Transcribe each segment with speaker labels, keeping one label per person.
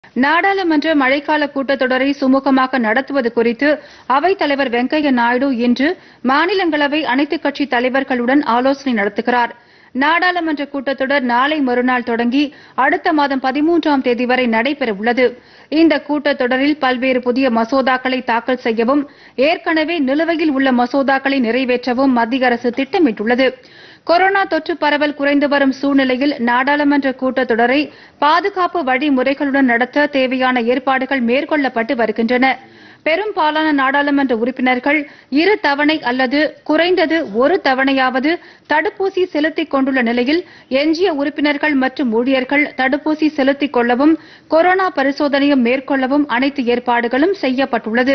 Speaker 1: நாடாளுமன்ற மழைக்கால கூட்டத்தொடரை சுமூகமாக நடத்துவது குறித்து அவைத் தலைவர் வெங்கையா நாயுடு இன்று மாநிலங்களவை அனைத்துக் கட்சி தலைவர்களுடன் ஆலோசனை நடத்துகிறார் நாடாளுமன்ற கூட்டத்தொடர் நாளை மறுநாள் தொடங்கி அடுத்த மாதம் பதிமூன்றாம் தேதி வரை நடைபெறவுள்ளது இந்த கூட்டத்தொடரில் பல்வேறு புதிய மசோதாக்களை தாக்கல் செய்யவும் ஏற்கனவே நிலுவையில் உள்ள மசோதாக்களை நிறைவேற்றவும் மத்திய அரசு திட்டமிட்டுள்ளது கொரோனா தொற்று பரவல் குறைந்து வரும் சூழ்நிலையில் நாடாளுமன்ற கூட்டத்தொடரை பாதுகாப்பு வழிமுறைகளுடன் நடத்த தேவையான ஏற்பாடுகள் மேற்கொள்ளப்பட்டு வருகின்றன பெரும்பாலான நாடாளுமன்ற உறுப்பினர்கள் இரு தவணை அல்லது குறைந்தது ஒரு தவணையாவது தடுப்பூசி செலுத்திக் கொண்டுள்ள நிலையில் எஞ்சிய உறுப்பினர்கள் மற்றும் ஊழியர்கள் தடுப்பூசி செலுத்திக் கொள்ளவும் கொரோனா பரிசோதனையும் மேற்கொள்ளவும் அனைத்து ஏற்பாடுகளும் செய்யப்பட்டுள்ளது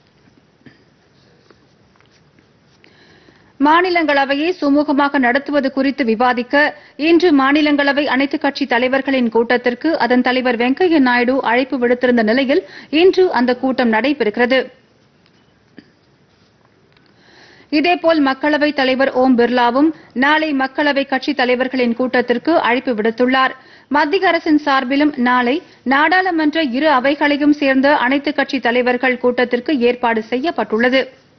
Speaker 1: மாநிலங்களவையை சுமூகமாக நடத்துவது குறித்து விவாதிக்க இன்று மாநிலங்களவை அனைத்துக் கட்சி தலைவர்களின் கூட்டத்திற்கு அதன் தலைவர் வெங்கையா நாயுடு அழைப்பு விடுத்திருந்த நிலையில் இன்று அந்த கூட்டம் நடைபெறுகிறது இதேபோல் மக்களவைத் தலைவர் ஓம் பிர்லாவும் நாளை மக்களவை கட்சித் தலைவர்களின் கூட்டத்திற்கு அழைப்பு விடுத்துள்ளார் மத்திய அரசின் சார்பிலும் நாளை நாடாளுமன்ற இரு அவைகளையும் சேர்ந்த அனைத்துக் கட்சித் தலைவர்கள் கூட்டத்திற்கு ஏற்பாடு செய்யப்பட்டுள்ளது